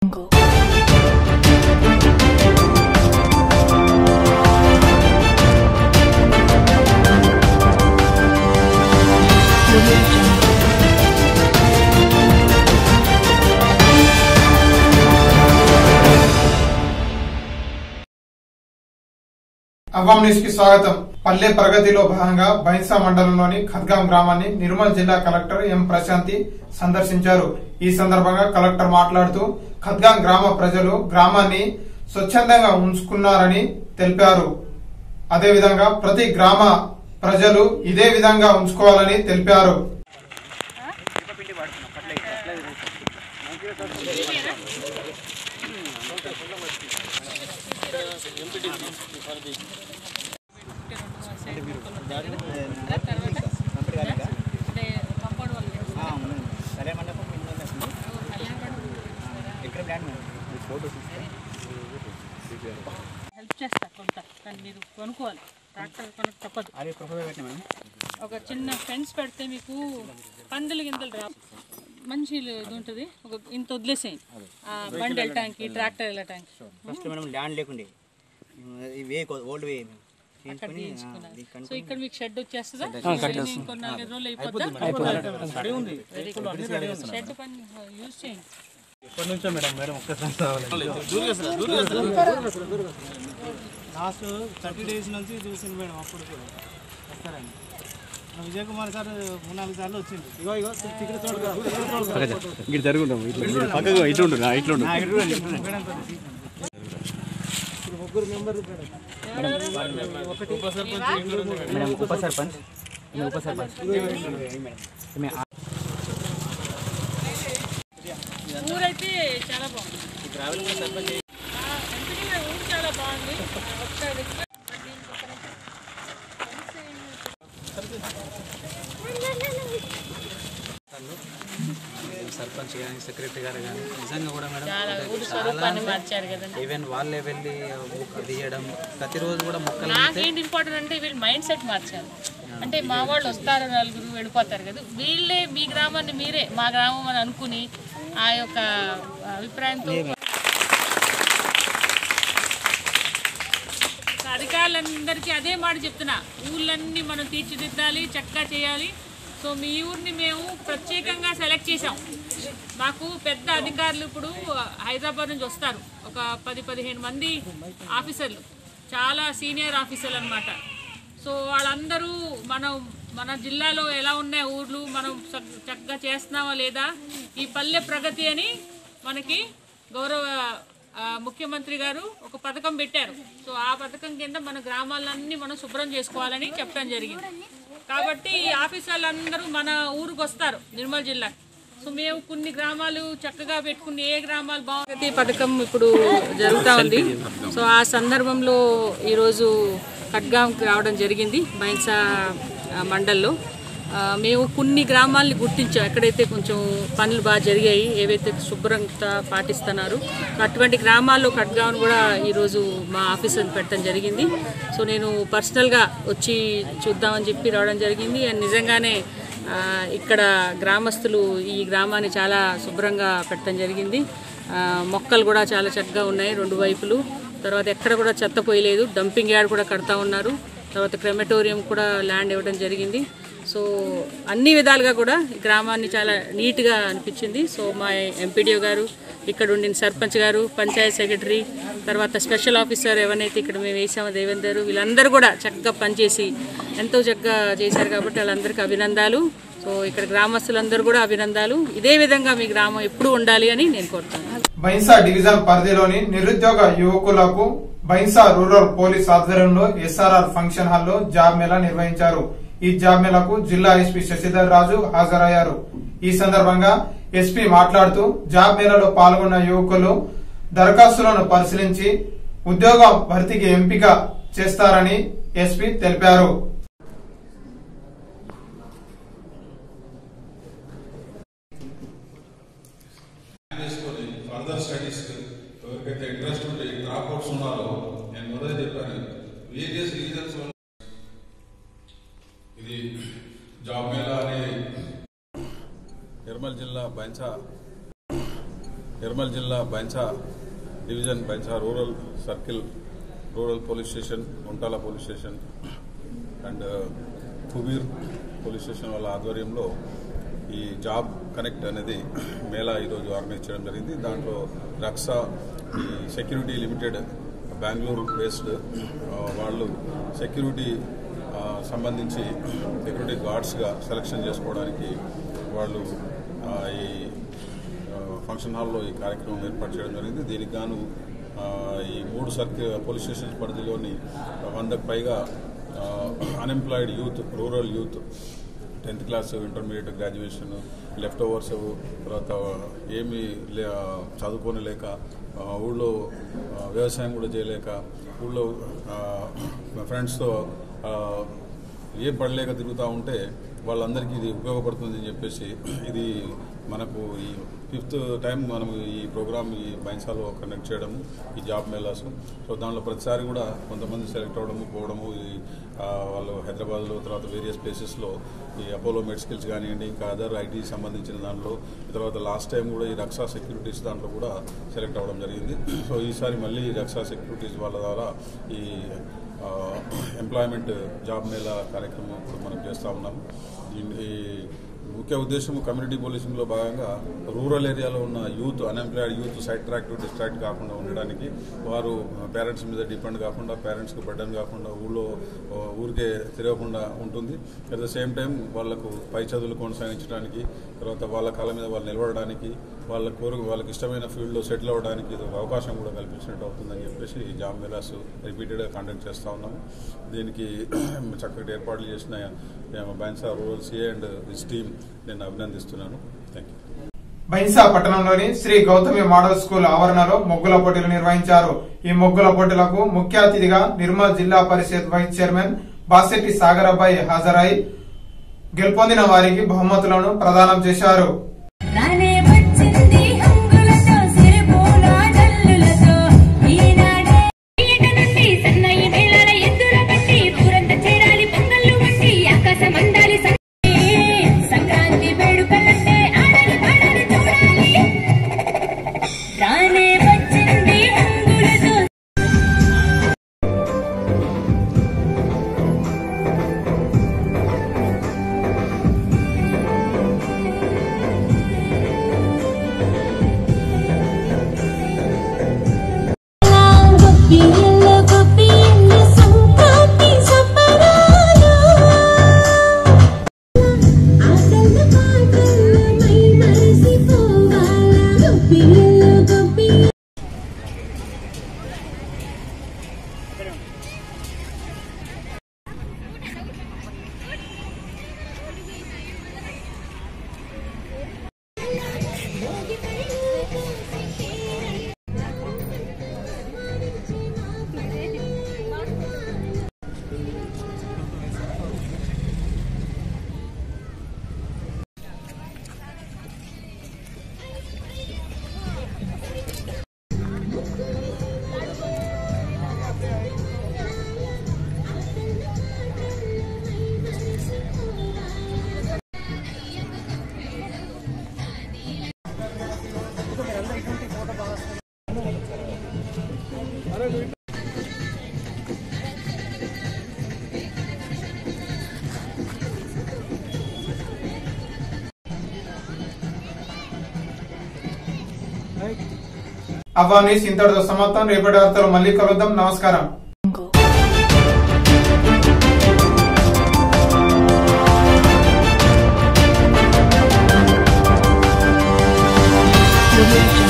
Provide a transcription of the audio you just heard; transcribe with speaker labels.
Speaker 1: Jungle. Audio Jungle.
Speaker 2: Awaam news కి స్వాగతం పల్లె ప్రగతిలో భాగంగా బైన్సా మండలంలోని ఖద్గాం గ్రామాన్ని నిర్మల్ జిల్లా కలెక్టర్ ఎం ప్రశాంతి సందర్శించారు ఈ సందర్భంగా కలెక్టర్ మాట్లాడుతూ ఖద్గాం గ్రామ ప్రజలు గ్రామాన్ని స్వచ్ఛందంగా ఉంచుకున్నారని తెలిపారు అదేవిధంగా ప్రతి గ్రామ ప్రజలు ఇదే విధంగా ఉంచుకోవాలని తెలిపారు
Speaker 3: హెల్ప్ చేస్తా కొంత కానీ మీరు కొనుక్కోవాలి ట్రాక్టర్ కొనక తప్పదు
Speaker 4: అదే ప్రొఫైల్ పెట్టిన మేడం
Speaker 3: ఒక చిన్న ఫెన్స్ పెడితే మీకు పందులు గిందలు రా మంచి ఇది ఉంటుంది ఒక ఇంత వదిలేసేయండి ఆ బండి వెళ్ళటానికి ట్రాక్టర్ వెళ్ళటానికి
Speaker 4: ఫస్ట్ మేడం ల్యాండ్ లేకుండే వే ఓల్డ్ వే
Speaker 3: అక్కడ తీయించుకున్నారు సో ఇక్కడ మీకు షెడ్ వచ్చేస్తుందా ఇంకో నాలుగైదు రోజులు అయిపోద్దా షెడ్ పని యూజ్ చేయండి
Speaker 5: లాస్ట్ థర్టీ డేస్ నుంచి చూసింది మేడం అప్పుడు కూడా వస్తారండి మన విజయ్ కుమార్ సార్ మూడు నాలుగు సార్లు వచ్చింది ఇగో ఇగో ఇక్కడ చూడగా
Speaker 6: ఇటు జరుగుంటాం ఇట్లా ఇట్లా పక్కకు ఇట్లా ఉంటుంది ఇట్లా ఉంటుంది
Speaker 5: ఇప్పుడు ముగ్గురు మెంబర్లు మేడం ఒకటి
Speaker 4: మేడం ఉప సర్పంచ్ ఈమె ఉప సర్పంచ్ ఈమె
Speaker 3: ఊరైతే చాలా బాగుంది ఆ, ఎందుకంటే ఊరు చాలా బాగుంది ఒకసారి
Speaker 7: సర్పంచ్ కానీ సెక్రటరీ గారు కానీ నిజంగా కూడా మేడం
Speaker 3: చాలా ఊరు స్వరూపాన్ని మార్చారు కదండి
Speaker 7: ఈవెన్ వాళ్ళే వెళ్ళి మొక్క తీయడం ప్రతిరోజు కూడా మొక్కలు
Speaker 3: నాకేంటి ఇంపార్టెంట్ అంటే వీళ్ళు మైండ్ సెట్ మార్చాలి అంటే మా వాళ్ళు వస్తారు నలుగురు వెళ్ళిపోతారు కదా వీళ్ళే మీ గ్రామాన్ని మీరే మా గ్రామం అని అనుకుని ఆ యొక్క అభిప్రాయంతో అధికారులందరికీ అదే మాట చెప్తున్నా ఊళ్ళన్నీ మనం తీర్చిదిద్దాలి చక్కగా చేయాలి సో మీ ఊరిని మేము ప్రత్యేకంగా సెలెక్ట్ చేసాం మాకు పెద్ద అధికారులు ఇప్పుడు హైదరాబాద్ నుంచి వస్తారు ఒక పది పదిహేను మంది ఆఫీసర్లు చాలా సీనియర్ ఆఫీసర్లు అనమాట సో వాళ్ళందరూ మనం మన జిల్లాలో ఎలా ఉన్నాయి ఊర్లు మనం చక్- చక్కగా చేస్తున్నామా లేదా ఈ పల్లె ప్రగతి అని మనకి గౌరవ ఆ, ముఖ్యమంత్రి గారు ఒక పథకం పెట్టారు సో ఆ పథకం కింద మన గ్రామాలన్నీ మనం శుభ్రం చేసుకోవాలని చెప్పడం జరిగింది కాబట్టి ఈ ఆఫీసర్లందరూ మన ఊరికి వస్తారు నిర్మల్ జిల్లా సో మేము కొన్ని గ్రామాలు చక్కగా పెట్టుకుని ఏ గ్రామాలు బాగుంది పథకం ఇప్పుడు జరుగుతూ ఉంది సో ఆ సందర్భంలో ఈరోజు ఖడ్గాంకి రావడం జరిగింది బైన్సా ఆ, మండల్లో ఆ, మేము కొన్ని గ్రామాలని గుర్తించాం ఎక్కడైతే కొంచెం పనులు బాగా జరిగాయి ఏవైతే శుభ్రంగా పాటిస్తున్నారు అటువంటి గ్రామాల్లో ఖడ్గాను కూడా ఈరోజు మా ఆఫీసర్ని పెట్టడం జరిగింది సో నేను పర్సనల్గా వచ్చి చూద్దామని చెప్పి రావడం జరిగింది అండ్ నిజంగానే ఆ, ఇక్కడ గ్రామస్తులు ఈ గ్రామాన్ని చాలా శుభ్రంగా పెట్టడం జరిగింది ఆ, మొక్కలు కూడా చాలా చక్కగా ఉన్నాయి రెండు వైపులు తర్వాత ఎక్కడ కూడా చెత్త పోయలేదు డంపింగ్ యార్డ్ కూడా కడతా ఉన్నారు తర్వాత క్రెమటోరియం కూడా ల్యాండ్ ఇవ్వడం జరిగింది సో అన్ని విధాలుగా కూడా ఈ గ్రామాన్ని చాలా నీట్గా అనిపించింది సో మా ఎంపీడీఓ గారు ఇక్కడ ఉండిన సర్పంచ్ గారు పంచాయత్ సెక్రటరీ తర్వాత స్పెషల్ ఆఫీసర్ ఎవరైతే ఇక్కడ మేము వేసామో దేవేందర్ వీళ్ళందరూ కూడా చక్కగా పనిచేసి ఎంతో చక్కగా చేశారు కాబట్టి వాళ్ళందరికీ అభినందాలు సో ఇక్కడ గ్రామస్తులందరూ కూడా అభినందాలు ఇదే విధంగా మీ గ్రామం ఎప్పుడూ ఉండాలి అని నేను కోరుతాను
Speaker 2: బైన్సా డివిజన్ పరిధిలోని నిరుద్యోగ యువకులకు బైన్సా రూరల్ పోలీస్ ఆధ్వర్యంలో ఎస్ఆర్ఆర్ ఫంక్షన్ హాల్లో జాబ్ మేళా నిర్వహించారు ఈ జాబ్ మేళాకు జిల్లా ఎస్పీ శశిధర్ రాజు హాజరయ్యారు ఈ సందర్భంగా ఎస్పీ మాట్లాడుతూ జాబ్ మేళాలో పాల్గొన్న యువకులు దరఖాస్తులను పరిశీలించి ఉద్యోగ భర్తీకి ఎంపిక చేస్తారని ఎస్పీ తెలిపారు
Speaker 8: చేసుకొని ఫర్దర్ స్టడీస్ ఎవరికైతే ఇంట్రెస్ట్ ఉంటే డ్రాప్ అవుట్స్ ఉన్నారో నేను మొదలు చెప్పాను వేరియస్ రీజన్స్ ఇది జాబ్ మేళా అనే నిర్మల్ జిల్లా బైన్సా నిర్మల్ జిల్లా Bhainsa division Bhainsa rural circle rural police station Guntala police station and Kubeer police station వాళ్ళ ఆధ్వర్యంలో ఈ జాబ్ కనెక్ట్ అనేది మేళా ఈరోజు ఆర్గనైజ్ చేయడం జరిగింది దాంట్లో రక్సా ఈ సెక్యూరిటీ లిమిటెడ్ బెంగళూరు బేస్డ్ ఆ, వాళ్ళు సెక్యూరిటీ ఆ, సంబంధించి సెక్యూరిటీ గార్డ్స్గా సెలక్షన్ చేసుకోవడానికి వాళ్ళు ఆ, ఈ ఆ, ఫంక్షన్ హాల్లో ఈ కార్యక్రమం ఏర్పాటు చేయడం జరిగింది దీనికి గాను ఆ, ఈ మూడు సర్కిల్ పోలీస్ స్టేషన్ పరిధిలోని వందకు పైగా unemployed youth rural youth tenth class intermediate graduation left overs తర్వాత ఏమీ లే చదువుకొని లేక ఆ, ఊళ్ళో ఆ, వ్యవసాయం కూడా చేయలేక ఊళ్ళో ఫ్రెండ్స్తో ఏం పడలేక తిరుగుతూ ఉంటే వాళ్ళందరికీ ఇది ఉపయోగపడుతుంది అని చెప్పేసి ఇది మనకు ఈ ఫిఫ్త్ టైం మనం ఈ ప్రోగ్రామ్ ఈ బైన్సాలో కండక్ట్ చేయడము ఈ జాబ్ మేళాస్ సో దానిలో ప్రతిసారి కూడా కొంతమంది సెలెక్ట్ అవ్వడము పోవడము ఈ ఆ, వాళ్ళు హైదరాబాద్లో తర్వాత వేరియస్ ప్లేసెస్లో ఈ అపోలో మెడ్ స్కిల్స్ కానివ్వండి ఇంకా అదర్ ఐటీ సంబంధించిన దాంట్లో తర్వాత లాస్ట్ టైం కూడా ఈ రక్షా సెక్యూరిటీస్ దాంట్లో కూడా సెలెక్ట్ అవ్వడం జరిగింది సో ఈసారి మళ్ళీ ఈ రక్షా సెక్యూరిటీస్ వాళ్ళ ద్వారా ఈ ఆ, ఎంప్లాయ్మెంట్ జాబ్ మేళా కార్యక్రమం ఇప్పుడు మనం చేస్తూ ఉన్నాము ఈ- ఈ ముఖ్య ఉద్దేశం కమ్యూనిటీ పోలీసింగ్లో భాగంగా రూరల్ ఏరియాలో ఉన్న youth unemployed youth side track to distract కాకుండా ఉండడానికి వారు పేరెంట్స్ మీద డిపెండ్ కాకుండా పేరెంట్స్కి బర్డన్ కాకుండా ఊళ్ళో ఆ, ఊరికే తిరగకుండా ఉంటుంది అట్ ద సేమ్ టైం వాళ్ళకు పై చదువులు కొనసాగించడానికి తర్వాత వాళ్ళ కాళ్ళ మీద వాళ్ళు నిలబడడానికి వాళ్ళ కోరిక వాళ్ళకి ఇష్టమైన ఫీల్డ్లో సెటిల్ అవ్వడానికి ఇది ఒక అవకాశం కూడా కల్పించినట్టు అవుతుందని చెప్పేసి ఈ జాబ్ మేళాస్ రిపీటెడ్గా కండక్ట్ చేస్తూ ఉన్నాము దీనికి చక్కటి ఏర్పాట్లు చేసిన Bhainsa rural CA and this team నేను అభినందిస్తున్నాను థ్యాంక్ యూ
Speaker 2: బైన్సా పట్టణంలోని శ్రీ గౌతమి మోడల్ స్కూల్ ఆవరణలో ముగ్గుల పోటీలు నిర్వహించారు ఈ ముగ్గుల పోటీలకు ముఖ్య అతిథిగా నిర్మల్ జిల్లా పరిషత్ వైస్ చైర్మన్ బాసెట్టి సాగరబ్బాయి హాజరై గెలుపొందిన వారికి బహుమతులను ప్రదానం చేశారు
Speaker 1: రానే వచ్చింది హంగులతో సిరిపూల జల్లులతో ఈనాడే ఈట నుండి సన్నాయి మేళాల ఎద్దుల బట్టి ఊరంత చేరాలి పొంగళ్ళు వంటి ఆకాశం అందాలి సంక్రాంతి వేడుకలంటే ఆడాలి పాడాలి చూడాలి రానే వచ్చింది హంగులతో గొప్పియల్ల గొప్పియల్ల సంక్రాంతి సంబరాలు ఆటల పాటల మై మరిసిపోవాల గొప్పియల్ల గొప్పియల్ల
Speaker 2: అవ్వాని ఇంతటితో సమాప్తం రేపటి వార్తలు మళ్ళీ కలుద్దాం నమస్కారం
Speaker 1: Audio Jungle.